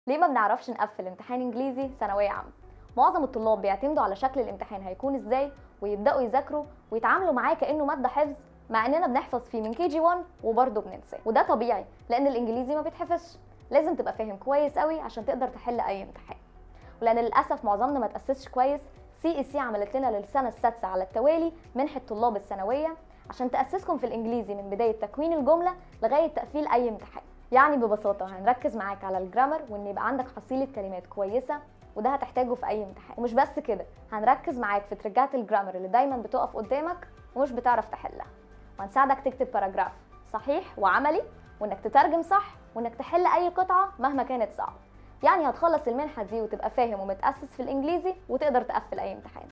ليه ما بنعرفش نقفل امتحان انجليزي ثانويه عامه معظم الطلاب بيعتمدوا على شكل الامتحان هيكون ازاي ويبداوا يذاكروا ويتعاملوا معاه كانه ماده حفظ مع اننا بنحفظ فيه من كي جي 1 وبرضه بننساه وده طبيعي لان الانجليزي ما بيتحفظش لازم تبقى فاهم كويس قوي عشان تقدر تحل اي امتحان ولان للاسف معظمنا ما تاسسش كويس سي اي سي عملت لنا للسنه السادسه على التوالي منحه طلاب الثانويه عشان تاسسكم في الانجليزي من بدايه تكوين الجمله لغايه تقفيل اي امتحان يعني ببساطه هنركز معاك على الجرامر وان يبقى عندك حصيله كلمات كويسه وده هتحتاجه في اي امتحان ومش بس كده هنركز معاك في ترجات الجرامر اللي دايما بتقف قدامك ومش بتعرف تحلها وهنساعدك تكتب باراجراف صحيح وعملي وانك تترجم صح وانك تحل اي قطعه مهما كانت صعبه يعني هتخلص المنحه دي وتبقى فاهم ومتاسس في الانجليزي وتقدر تقفل اي امتحان